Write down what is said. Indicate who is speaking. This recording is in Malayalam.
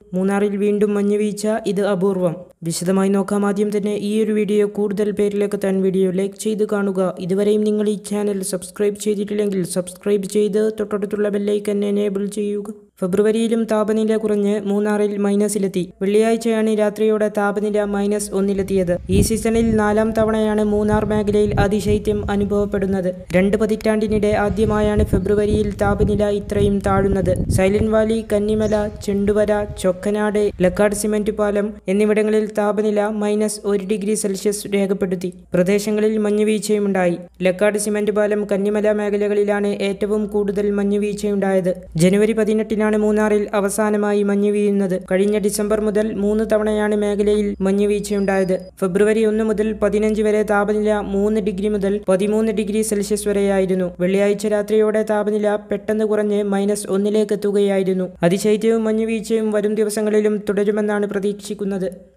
Speaker 1: മൂന്നാറിൽ വീണ്ടും മഞ്ഞുവീഴ്ച ഇത് അപൂർവം വിശദമായി നോക്കാം ആദ്യം തന്നെ ഈ ഒരു വീഡിയോ കൂടുതൽ പേരിലേക്ക് എത്താൻ വീഡിയോ ലൈക്ക് ചെയ്ത് കാണുക ഇതുവരെയും നിങ്ങൾ ഈ ചാനൽ സബ്സ്ക്രൈബ് ചെയ്തിട്ടില്ലെങ്കിൽ സബ്സ്ക്രൈബ് ചെയ്ത് തൊട്ടടുത്തുള്ള ബെല്ലൈക്കൻ എനേബിൾ ചെയ്യുക ഫെബ്രുവരിയിലും താപനില കുറഞ്ഞ് മൂന്നാറിൽ മൈനസിലെത്തി വെള്ളിയാഴ്ചയാണ് രാത്രിയോടെ താപനില മൈനസ് ഒന്നിലെത്തിയത് ഈ സീസണിൽ നാലാം തവണയാണ് മൂന്നാർ മേഖലയിൽ അതിശൈത്യം അനുഭവപ്പെടുന്നത് രണ്ട് പതിറ്റാണ്ടിനിടെ ആദ്യമായാണ് ഫെബ്രുവരിയിൽ താപനില ഇത്രയും താഴുന്നത് silent valley Kannimala Chenduvara Chokkanad Lakkad cement Palam എന്നിവിടങ്ങളിൽ താപനില മൈനസ് ഒരു ഡിഗ്രി സെൽഷ്യസ് രേഖപ്പെടുത്തി പ്രദേശങ്ങളിൽ മഞ്ഞുവീഴ്ചയുമുണ്ടായി ലക്കാട് സിമന്റ് പാലം കന്നിമല മേഖലകളിലാണ് ഏറ്റവും കൂടുതൽ മഞ്ഞുവീഴ്ചയുണ്ടായത് ജനുവരി പതിനെട്ടിനാണ് മൂന്നാറിൽ അവസാനമായി മഞ്ഞ് വീഴുന്നത് കഴിഞ്ഞ ഡിസംബർ മുതൽ മൂന്ന് തവണയാണ് മേഖലയിൽ മഞ്ഞുവീഴ്ചയുണ്ടായത് ഫെബ്രുവരി ഒന്ന് മുതൽ പതിനഞ്ച് വരെ താപനില മൂന്ന് ഡിഗ്രി മുതൽ പതിമൂന്ന് ഡിഗ്രി സെൽഷ്യസ് വരെയായിരുന്നു വെള്ളിയാഴ്ച രാത്രിയോടെ താപനില പെട്ടെന്ന് കുറഞ്ഞ് മൈനസ് ഒന്നിലേക്ക് എത്തുകയായിരുന്നു അതിശൈത്യവും മഞ്ഞുവീഴ്ചയും വരും ദിവസങ്ങളിലും തുടരുമെന്നാണ് പ്രതീക്ഷിക്കുന്നത്